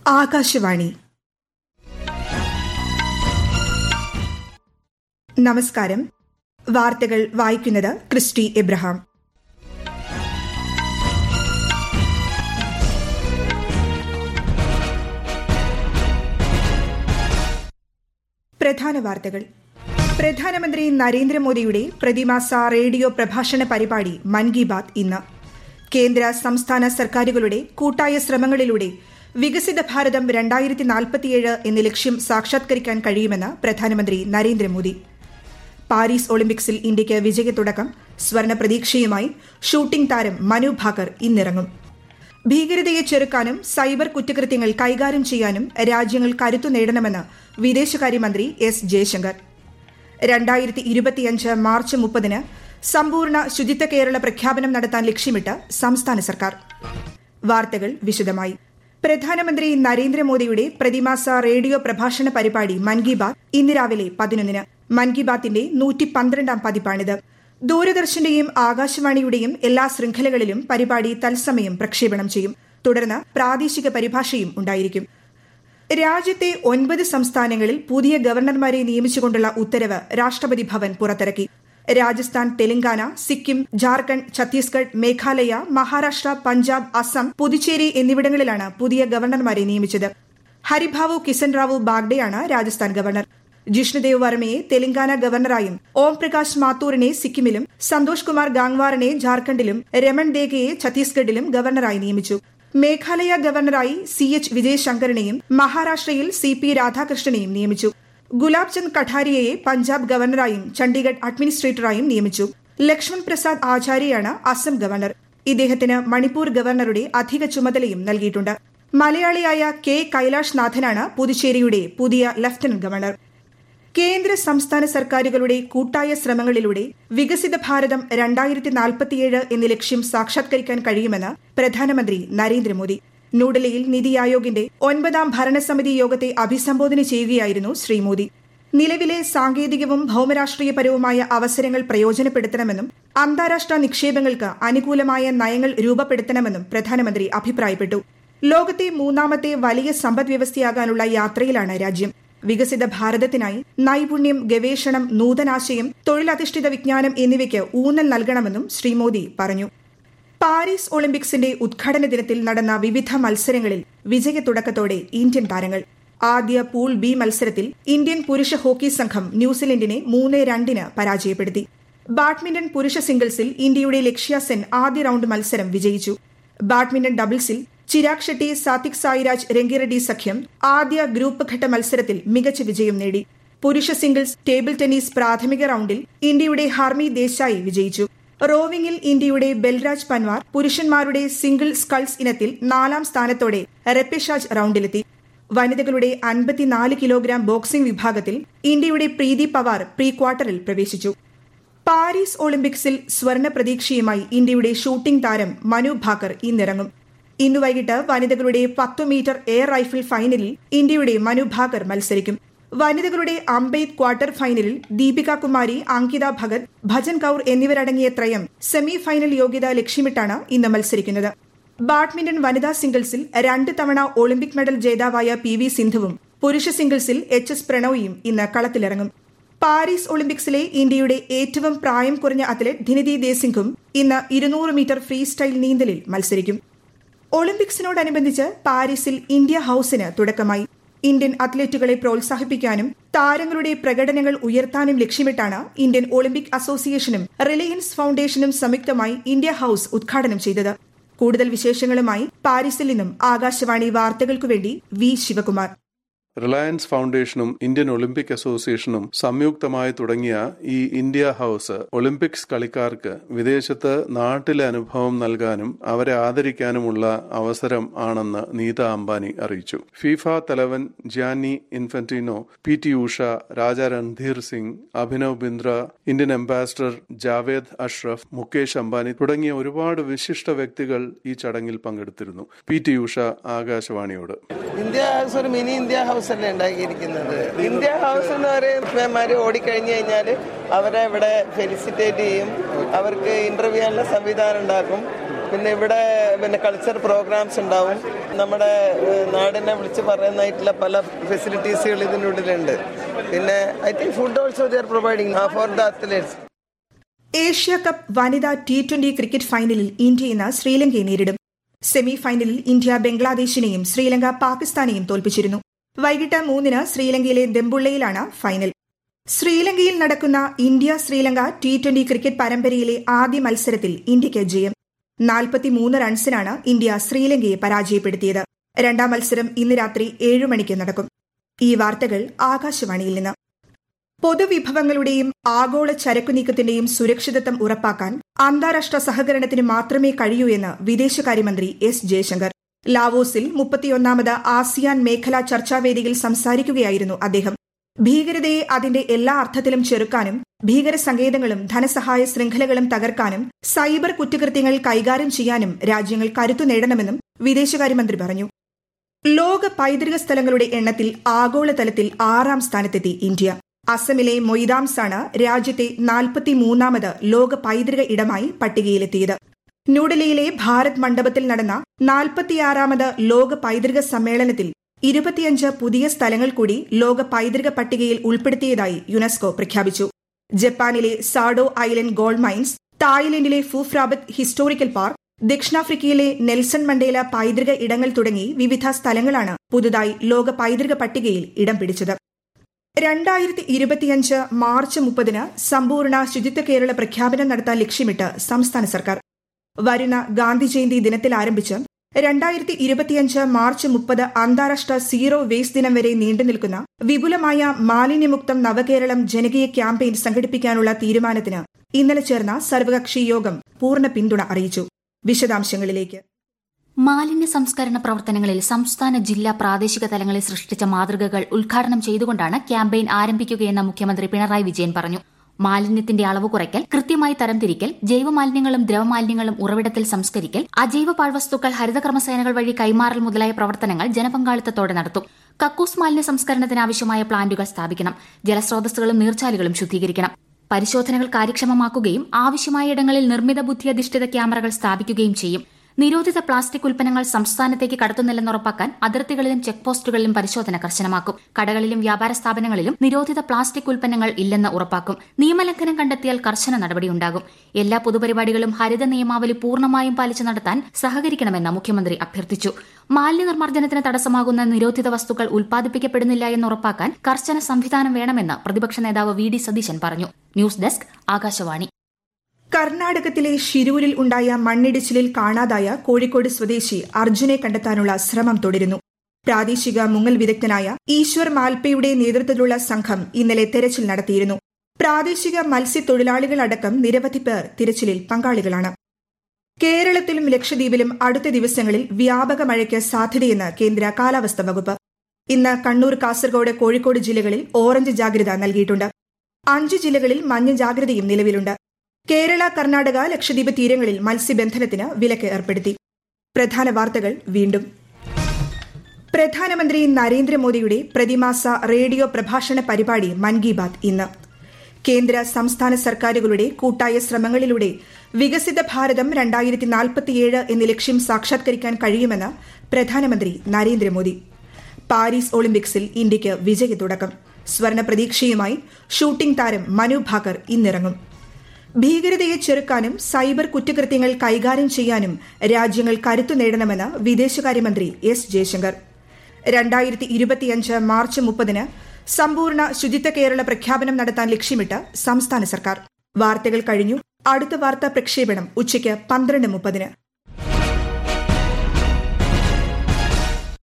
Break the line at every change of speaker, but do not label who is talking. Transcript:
ആകാശവാണി നമസ്കാരം വാർത്തകൾ വായിക്കുന്നത് ക്രിസ്റ്റി എബ്രഹാം പ്രധാന വാർത്തകൾ പ്രധാനമന്ത്രി നരേന്ദ്രമോദിയുടെ പ്രതിമാസ റേഡിയോ പ്രഭാഷണ പരിപാടി മൻ കി ബാത് ഇന്ന് കേന്ദ്ര സംസ്ഥാന സർക്കാരുകളുടെ കൂട്ടായ ശ്രമങ്ങളിലൂടെ വികസിത ഭാരതം രണ്ടായിരത്തി നാൽപ്പത്തിയേഴ് എന്ന ലക്ഷ്യം സാക്ഷാത്കരിക്കാൻ കഴിയുമെന്ന് പ്രധാനമന്ത്രി നരേന്ദ്രമോദി പാരീസ് ഒളിമ്പിക്സിൽ ഇന്ത്യയ്ക്ക് വിജയത്തുടക്കം സ്വർണ പ്രതീക്ഷയുമായി ഷൂട്ടിംഗ് താരം മനു ഭാക്കർ ഇന്നിറങ്ങും ഭീകരതയെ ചെറുക്കാനും സൈബർ കുറ്റകൃത്യങ്ങൾ കൈകാര്യം ചെയ്യാനും രാജ്യങ്ങൾ കരുത്തു നേടണമെന്ന് വിദേശകാര്യമന്ത്രി എസ് ജയശങ്കർ രണ്ടായിരത്തി ഇരുപത്തിയഞ്ച് മാർച്ച് മുപ്പതിന് സമ്പൂർണ്ണ ശുചിത്വ കേരള പ്രഖ്യാപനം നടത്താൻ ലക്ഷ്യമിട്ട് സംസ്ഥാന സർക്കാർ വാർത്തകൾ വിശദമായി പ്രധാനമന്ത്രി നരേന്ദ്രമോദിയുടെ പ്രതിമാസ റേഡിയോ പ്രഭാഷണ പരിപാടി മൻ കി ബാത് ഇന്ന് രാവിലെ പതിനൊന്നിന് മൻ കി ബാത്തിന്റെ നൂറ്റി പന്ത്രണ്ടാം പതിപ്പാണിത് ദൂരദർശന്റെയും ആകാശവാണിയുടെയും എല്ലാ ശൃംഖലകളിലും പരിപാടി തത്സമയം പ്രക്ഷേപണം ചെയ്യും തുടർന്ന് പ്രാദേശിക പരിഭാഷയും ഉണ്ടായിരിക്കും രാജ്യത്തെ ഒൻപത് സംസ്ഥാനങ്ങളിൽ പുതിയ ഗവർണർമാരെ നിയമിച്ചുകൊണ്ടുള്ള ഉത്തരവ് രാഷ്ട്രപതി ഭവൻ പുറത്തിറക്കി രാജസ്ഥാൻ തെലങ്കാന സിക്കിം ജാർഖണ്ഡ് ഛത്തീസ്ഗഡ് മേഘാലയ മഹാരാഷ്ട്ര പഞ്ചാബ് അസം പുതുച്ചേരി എന്നിവിടങ്ങളിലാണ് പുതിയ ഗവർണർമാരെ നിയമിച്ചത് ഹരിഭാവു കിസൻ റാവു ബാഗ്ഡെയാണ് രാജസ്ഥാൻ ഗവർണർ ജിഷ്ണുദേവ് വർമ്മയെ തെലങ്കാന ഗവർണറായും ഓം പ്രകാശ് മാത്തൂറിനെ സിക്കിമിലും സന്തോഷ് കുമാർ ഗാംഗ്വാറിനെ ജാർഖണ്ഡിലും രമൺ ദേഗയെ ഛത്തീസ്ഗഡിലും ഗവർണറായി നിയമിച്ചു മേഘാലയ ഗവർണറായി സി എച്ച് വിജയശങ്കറിനെയും മഹാരാഷ്ട്രയിൽ സി പി രാധാകൃഷ്ണനെയും നിയമിച്ചു ഗുലാബ് ചന്ദ് കഠാരിയയെ പഞ്ചാബ് ഗവർണറായും ചണ്ഡീഗഡ് അഡ്മിനിസ്ട്രേറ്ററായും നിയമിച്ചു ലക്ഷ്മൺ പ്രസാദ് ആചാര്യയാണ് അസം ഗവർണർ ഇദ്ദേഹത്തിന് മണിപ്പൂർ ഗവർണറുടെ അധിക ചുമതലയും നൽകിയിട്ടുണ്ട് മലയാളിയായ കെ കൈലാഷ് നാഥനാണ് പുതുച്ചേരിയുടെ പുതിയ ലഫ്റ്റനന്റ് ഗവർണർ കേന്ദ്ര സംസ്ഥാന സർക്കാരുകളുടെ കൂട്ടായ ശ്രമങ്ങളിലൂടെ വികസിത ഭാരതം രണ്ടായിരത്തി നാൽപ്പത്തിയേഴ് എന്ന ലക്ഷ്യം സാക്ഷാത്കരിക്കാൻ കഴിയുമെന്ന് പ്രധാനമന്ത്രി നരേന്ദ്രമോദി ന്യൂഡൽഹിയിൽ നിതി ആയോഗിന്റെ ഒൻപതാം ഭരണസമിതി യോഗത്തെ അഭിസംബോധന ചെയ്യുകയായിരുന്നു ശ്രീ മോദി നിലവിലെ സാങ്കേതികവും ഭൌമരാഷ്ട്രീയപരവുമായ അവസരങ്ങൾ പ്രയോജനപ്പെടുത്തണമെന്നും അന്താരാഷ്ട്ര നിക്ഷേപങ്ങൾക്ക് അനുകൂലമായ നയങ്ങൾ രൂപപ്പെടുത്തണമെന്നും പ്രധാനമന്ത്രി അഭിപ്രായപ്പെട്ടു ലോകത്തെ മൂന്നാമത്തെ വലിയ സമ്പദ് വ്യവസ്ഥയാകാനുള്ള യാത്രയിലാണ് രാജ്യം വികസിത ഭാരതത്തിനായി നൈപുണ്യം ഗവേഷണം നൂതനാശയം തൊഴിലധിഷ്ഠിത വിജ്ഞാനം എന്നിവയ്ക്ക് ഊന്നൽ നൽകണമെന്നും ശ്രീ മോദി പറഞ്ഞു പാരീസ് ഒളിമ്പിക്സിന്റെ ഉദ്ഘാടന ദിനത്തിൽ നടന്ന വിവിധ മത്സരങ്ങളിൽ വിജയത്തുടക്കത്തോടെ ഇന്ത്യൻ താരങ്ങൾ ആദ്യ പൂൾ ബി മത്സരത്തിൽ ഇന്ത്യൻ പുരുഷ ഹോക്കി സംഘം ന്യൂസിലൻഡിനെ മൂന്ന് രണ്ടിന് പരാജയപ്പെടുത്തി ബാഡ്മിന്റൺ പുരുഷ സിംഗിൾസിൽ ഇന്ത്യയുടെ ലക്ഷ്യ സെൻ ആദ്യ റൌണ്ട് മത്സരം വിജയിച്ചു ബാഡ്മിന്റൺ ഡബിൾസിൽ ചിരാഗ് ഷെട്ടി സാത്വിക് സായിരാജ് രംഗിറെഡ്ഡി സഖ്യം ആദ്യ ഗ്രൂപ്പ് ഘട്ട മത്സരത്തിൽ മികച്ച വിജയം നേടി പുരുഷ സിംഗിൾസ് ടേബിൾ ടെന്നീസ് പ്രാഥമിക റൌണ്ടിൽ ഇന്ത്യയുടെ ഹർമി ദേശായി വിജയിച്ചു റോവിംഗിൽ ഇന്ത്യയുടെ ബൽരാജ് പൻവാർ പുരുഷന്മാരുടെ സിംഗിൾ സ്കൾസ് ഇനത്തിൽ നാലാം സ്ഥാനത്തോടെ റെപ്പിഷാജ് റൌണ്ടിലെത്തി വനിതകളുടെ അൻപത്തിനാല് കിലോഗ്രാം ബോക്സിംഗ് വിഭാഗത്തിൽ ഇന്ത്യയുടെ പ്രീതി പവാർ പ്രീ ക്വാർട്ടറിൽ പ്രവേശിച്ചു പാരീസ് ഒളിമ്പിക്സിൽ സ്വർണ പ്രതീക്ഷയുമായി ഇന്ത്യയുടെ ഷൂട്ടിംഗ് താരം മനു ഭാക്കർ ഇന്നിറങ്ങും ഇന്ന് വൈകിട്ട് വനിതകളുടെ പത്തു മീറ്റർ എയർ റൈഫിൾ ഫൈനലിൽ ഇന്ത്യയുടെ മനു ഭാക്കർ മത്സരിക്കും വനിതകളുടെ അമ്പെയ്ത്ത് ക്വാർട്ടർ ഫൈനലിൽ ദീപിക കുമാരി അങ്കിത ഭഗത് ഭജൻ കൌർ എന്നിവരടങ്ങിയ ത്രയം സെമി ഫൈനൽ യോഗ്യത ലക്ഷ്യമിട്ടാണ് ഇന്ന് മത്സരിക്കുന്നത് ബാഡ്മിന്റൺ വനിതാ സിംഗിൾസിൽ രണ്ട് തവണ ഒളിമ്പിക് മെഡൽ ജേതാവായ പി വി സിന്ധുവും പുരുഷ സിംഗിൾസിൽ എച്ച് എസ് പ്രണോയും ഇന്ന് കളത്തിലിറങ്ങും പാരീസ് ഒളിമ്പിക്സിലെ ഇന്ത്യയുടെ ഏറ്റവും പ്രായം കുറഞ്ഞ അത്ലറ്റ് ധിനിതി ദേസിംഗും ഇന്ന് ഇരുന്നൂറ് മീറ്റർ ഫ്രീ സ്റ്റൈൽ നീന്തലിൽ മത്സരിക്കും ഒളിമ്പിക്സിനോടനുബന്ധിച്ച് പാരീസിൽ ഇന്ത്യ ഹൌസിന് തുടക്കമായി ഇന്ത്യൻ അത്ലറ്റുകളെ പ്രോത്സാഹിപ്പിക്കാനും താരങ്ങളുടെ പ്രകടനങ്ങൾ ഉയർത്താനും ലക്ഷ്യമിട്ടാണ് ഇന്ത്യൻ ഒളിമ്പിക് അസോസിയേഷനും റിലയൻസ് ഫൌണ്ടേഷനും സംയുക്തമായി ഇന്ത്യ ഹൌസ് ഉദ്ഘാടനം ചെയ്തത് കൂടുതൽ വിശേഷങ്ങളുമായി പാരീസിൽ നിന്നും ആകാശവാണി വാർത്തകൾക്കു വേണ്ടി വി ശിവകുമാർ
റിലയൻസ് ഫൗണ്ടേഷനും ഇന്ത്യൻ ഒളിമ്പിക് അസോസിയേഷനും സംയുക്തമായി തുടങ്ങിയ ഈ ഇന്ത്യ ഹൌസ് ഒളിമ്പിക്സ് കളിക്കാർക്ക് വിദേശത്ത് നാട്ടിലെ അനുഭവം നൽകാനും അവരെ ആദരിക്കാനുമുള്ള അവസരം ആണെന്ന് നീത അംബാനി അറിയിച്ചു ഫിഫ തലവൻ Gianni Infantino P T Usha Raja Randhir Singh Abhinav Bindra Indian ambassador Javed Ashraf Mukesh Ambani തുടങ്ങിയ ഒരുപാട് വിശിഷ്ട വ്യക്തികൾ ഈ ചടങ്ങിൽ പങ്കെടുത്തിരുന്നു പി ടി ഉഷ ആകാശവാണിയോട്
ഇന്ത്യ ഹൗസ് ഒരു മിനി ഇന്ത്യ ഹൗസ് അല്ലേ ഉണ്ടാക്കിയിരിക്കുന്നത് ഇന്ത്യ ഹൗസ് എന്ന് പറയുന്നമാര് ഓടിക്കഴിഞ്ഞു കഴിഞ്ഞാൽ അവരെ ഇവിടെ ഫെലിസിറ്റേറ്റ് ചെയ്യും അവർക്ക് ഇന്റർവ്യൂ ചെയ്യാനുള്ള സംവിധാനം ഉണ്ടാക്കും പിന്നെ ഇവിടെ പിന്നെ കൾച്ചർ പ്രോഗ്രാംസ് ഉണ്ടാവും നമ്മുടെ ഏഹ്, നാടിനെ വിളിച്ച് പറയുന്നതായിട്ടുള്ള പല ഫെസിലിറ്റീസുകൾ ഇതിനുള്ളിലുണ്ട് പിന്നെ I think food also they are providing for the athletes
Asia cup വനിതാ ടി ട്വന്റി ക്രിക്കറ്റ് ഫൈനലിൽ ഇന്ത്യ ഇന്ന് ശ്രീലങ്കയെ നേരിടും സെമി ഫൈനലിൽ ഇന്ത്യ ബംഗ്ലാദേശിനെയും ശ്രീലങ്ക പാകിസ്ഥാനെയും തോൽപ്പിച്ചിരുന്നു വൈകിട്ട് മൂന്നിന് ശ്രീലങ്കയിലെ ദെമ്പുള്ളയിലാണ് ഫൈനൽ ശ്രീലങ്കയിൽ നടക്കുന്ന India Sri Lanka T twenty cricket പരമ്പരയിലെ ആദ്യ മത്സരത്തിൽ ഇന്ത്യയ്ക്ക് ജയം നാൽപ്പത്തിമൂന്ന് റൺസിനാണ് ഇന്ത്യ ശ്രീലങ്കയെ പരാജയപ്പെടുത്തിയത് രണ്ടാം മത്സരം ഇന്ന് രാത്രി ഏഴ് മണിക്ക് നടക്കും ഈ വാർത്തകൾ ആകാശവാണിയിൽ നിന്ന് പൊതുവിഭവങ്ങളുടെയും ആഗോള ചരക്കു നീക്കത്തിന്റെയും സുരക്ഷിതത്വം ഉറപ്പാക്കാൻ അന്താരാഷ്ട്ര സഹകരണത്തിന് മാത്രമേ കഴിയൂ എന്ന് വിദേശകാര്യമന്ത്രി എസ് ജയശങ്കർ ലാവോസിൽ മുപ്പത്തിയൊന്നാമത് ആസിയാൻ മേഖലാ ചർച്ചാവേദിയിൽ സംസാരിക്കുകയായിരുന്നു അദ്ദേഹം ഭീകരതയെ അതിന്റെ എല്ലാ അർത്ഥത്തിലും ചെറുക്കാനും ഭീകര സങ്കേതങ്ങളും ധനസഹായ ശൃംഖലകളും തകർക്കാനും സൈബർ കുറ്റകൃത്യങ്ങൾ കൈകാര്യം ചെയ്യാനും രാജ്യങ്ങൾ കരുത്തു നേടണമെന്നും വിദേശകാര്യമന്ത്രി പറഞ്ഞു ലോക പൈതൃക സ്ഥലങ്ങളുടെ എണ്ണത്തിൽ ആഗോളതലത്തിൽ ആറാം സ്ഥാനത്തെത്തി ഇന്ത്യ അസമിലെ മൊയ്താംസ് ആണ് രാജ്യത്തെ നാൽപ്പത്തിമൂന്നാമത് ലോക പൈതൃക ഇടമായി പട്ടികയിലെത്തിയത് ന്യൂഡൽഹിയിലെ ഭാരത് മണ്ഡപത്തിൽ നടന്ന നാൽപ്പത്തിയാറാമത് ലോക പൈതൃക സമ്മേളനത്തിൽ ഇരുപത്തിയഞ്ച് പുതിയ സ്ഥലങ്ങൾ കൂടി ലോക പൈതൃക പട്ടികയിൽ ഉൾപ്പെടുത്തിയതായി യുനെസ്കോ പ്രഖ്യാപിച്ചു ജപ്പാനിലെ സാഡോ ഐലൻഡ് ഗോൾഡ് മൈൻസ് തായ്ലൻഡിലെ ഫുഫ്രാബത്ത് ഹിസ്റ്റോറിക്കൽ പാർക്ക് ദക്ഷിണാഫ്രിക്കയിലെ നെൽസൺ മണ്ടേല പൈതൃക ഇടങ്ങൾ തുടങ്ങി വിവിധ സ്ഥലങ്ങളാണ് പുതുതായി ലോക പൈതൃക പട്ടികയിൽ ഇടം പിടിച്ചത് രണ്ടായിരത്തി ഇരുപത്തിയഞ്ച് മാർച്ച് മുപ്പതിന് സമ്പൂർണ്ണ ശുചിത്വ കേരള പ്രഖ്യാപനം നടത്താൻ ലക്ഷ്യമിട്ട് സംസ്ഥാന സർക്കാർ വരുന്ന ഗാന്ധി ജയന്തി ദിനത്തിൽ ആരംഭിച്ച് രണ്ടായിരത്തി ഇരുപത്തിയഞ്ച് മാർച്ച് മുപ്പത് അന്താരാഷ്ട്ര സീറോ വേസ്റ്റ് ദിനം വരെ നീണ്ടുനിൽക്കുന്ന വിപുലമായ മാലിന്യമുക്തം നവകേരളം ജനകീയ ക്യാമ്പയിൻ സംഘടിപ്പിക്കാനുള്ള തീരുമാനത്തിന് ഇന്നലെ ചേർന്ന സർവകക്ഷി യോഗം പൂർണ്ണ പിന്തുണ അറിയിച്ചു വിശദാംശങ്ങളിലേക്ക്
മാലിന്യ സംസ്കരണ പ്രവർത്തനങ്ങളിൽ സംസ്ഥാന ജില്ലാ പ്രാദേശിക തലങ്ങളിൽ സൃഷ്ടിച്ച മാതൃകകൾ ഉദ്ഘാടനം ചെയ്തുകൊണ്ടാണ് ക്യാമ്പയിൻ ആരംഭിക്കുകയെന്ന് മുഖ്യമന്ത്രി പിണറായി വിജയൻ പറഞ്ഞു മാലിന്യത്തിന്റെ അളവ് കുറയ്ക്കൽ കൃത്യമായി തരംതിരിക്കൽ ജൈവമാലിന്യങ്ങളും ദ്രവമാലിന്യങ്ങളും ഉറവിടത്തിൽ സംസ്കരിക്കൽ അജൈവ പാഴ്വസ്തുക്കൾ ഹരിതകർമ്മസേനകൾ വഴി കൈമാറൽ മുതലായ പ്രവർത്തനങ്ങൾ ജനപങ്കാളിത്തത്തോടെ നടത്തും കക്കൂസ് മാലിന്യ സംസ്കരണത്തിന് ആവശ്യമായ പ്ലാന്റുകൾ സ്ഥാപിക്കണം ജലസ്രോതസ്സുകളും നീർച്ചാലുകളും ശുദ്ധീകരിക്കണം പരിശോധനകൾ കാര്യക്ഷമമാക്കുകയും ആവശ്യമായ ഇടങ്ങളിൽ നിർമ്മിത ബുദ്ധിയധിഷ്ഠിത ക്യാമറകൾ സ്ഥാപിക്കുകയും ചെയ്യും നിരോധിത പ്ലാസ്റ്റിക് ഉൽപ്പന്നങ്ങൾ സംസ്ഥാനത്തേക്ക് കടത്തുന്നില്ലെന്ന് ഉറപ്പാക്കാൻ അതിർത്തികളിലും ചെക്ക് പോസ്റ്റുകളിലും പരിശോധന കർശനമാക്കും കടകളിലും വ്യാപാര സ്ഥാപനങ്ങളിലും നിരോധിത പ്ലാസ്റ്റിക് ഉൽപ്പന്നങ്ങൾ ഇല്ലെന്ന് ഉറപ്പാക്കും നിയമലംഘനം കണ്ടെത്തിയാൽ കർശന നടപടിയുണ്ടാകും എല്ലാ പൊതുപരിപാടികളും ഹരിത നിയമാവലി പൂർണ്ണമായും പാലിച്ചു നടത്താൻ സഹകരിക്കണമെന്ന് മുഖ്യമന്ത്രി അഭ്യർത്ഥിച്ചു മാലിന്യ നിർമ്മാർജ്ജനത്തിന് തടസ്സമാകുന്ന നിരോധിത വസ്തുക്കൾ ഉൽപ്പാദിപ്പിക്കപ്പെടുന്നില്ല എന്ന് ഉറപ്പാക്കാൻ കർശന സംവിധാനം വേണമെന്ന് പ്രതിപക്ഷ നേതാവ് വി ഡി സതീശൻ പറഞ്ഞു ന്യൂസ് ഡെസ്ക് ആകാശവാണി
കർണാടകത്തിലെ ഷിരൂരിൽ ഉണ്ടായ മണ്ണിടിച്ചിലിൽ കാണാതായ കോഴിക്കോട് സ്വദേശി അർജുനെ കണ്ടെത്താനുള്ള ശ്രമം തുടരുന്നു പ്രാദേശിക മുങ്ങൽ വിദഗ്ധനായ ഈശ്വർ മാൽപ്പയുടെ നേതൃത്വത്തിലുള്ള സംഘം ഇന്നലെ തെരച്ചിൽ നടത്തിയിരുന്നു പ്രാദേശിക മത്സ്യത്തൊഴിലാളികളടക്കം നിരവധി പേർ തിരച്ചിലിൽ പങ്കാളികളാണ് കേരളത്തിലും ലക്ഷദ്വീപിലും അടുത്ത ദിവസങ്ങളിൽ വ്യാപക മഴയ്ക്ക് സാധ്യതയെന്ന് കേന്ദ്ര കാലാവസ്ഥാ വകുപ്പ് ഇന്ന് കണ്ണൂർ കാസർഗോഡ് കോഴിക്കോട് ജില്ലകളിൽ ഓറഞ്ച് ജാഗ്രത നൽകിയിട്ടുണ്ട് അഞ്ച് ജില്ലകളിൽ മഞ്ഞ ജാഗ്രതയും നിലവിലുണ്ട് കേരള കർണാടക ലക്ഷദ്വീപ് തീരങ്ങളിൽ മത്സ്യബന്ധനത്തിന് വിലക്ക് ഏർപ്പെടുത്തി പ്രധാന വാർത്തകൾ വീണ്ടും പ്രധാനമന്ത്രി നരേന്ദ്രമോദിയുടെ പ്രതിമാസ റേഡിയോ പ്രഭാഷണ പരിപാടി മൻ കി ബാത് ഇന്ന് കേന്ദ്ര സംസ്ഥാന സർക്കാരുകളുടെ കൂട്ടായ ശ്രമങ്ങളിലൂടെ വികസിത ഭാരതം രണ്ടായിരത്തി നാൽപ്പത്തിയേഴ് എന്ന ലക്ഷ്യം സാക്ഷാത്കരിക്കാൻ കഴിയുമെന്ന് പ്രധാനമന്ത്രി നരേന്ദ്രമോദി പാരീസ് ഒളിമ്പിക്സിൽ ഇന്ത്യയ്ക്ക് വിജയ തുടക്കം സ്വർണ പ്രതീക്ഷയുമായി ഷൂട്ടിംഗ് താരം മനു ഭാക്കർ ഇന്നിറങ്ങും ഭീകരതയെ ചെറുക്കാനും സൈബർ കുറ്റകൃത്യങ്ങൾ കൈകാര്യം ചെയ്യാനും രാജ്യങ്ങൾ കരുത്തു നേടണമെന്ന് വിദേശകാര്യമന്ത്രി എസ് ജയശങ്കർ രണ്ടായിരത്തി ഇരുപത്തിയഞ്ച് മാർച്ച് മുപ്പതിന് സമ്പൂർണ്ണ ശുചിത്വ കേരള പ്രഖ്യാപനം നടത്താൻ ലക്ഷ്യമിട്ട് സംസ്ഥാന സർക്കാർ വാർത്തകൾ കഴിഞ്ഞു അടുത്ത വാർത്താ പ്രക്ഷേപണം ഉച്ചയ്ക്ക് പന്ത്രണ്ട് മുപ്പതിന്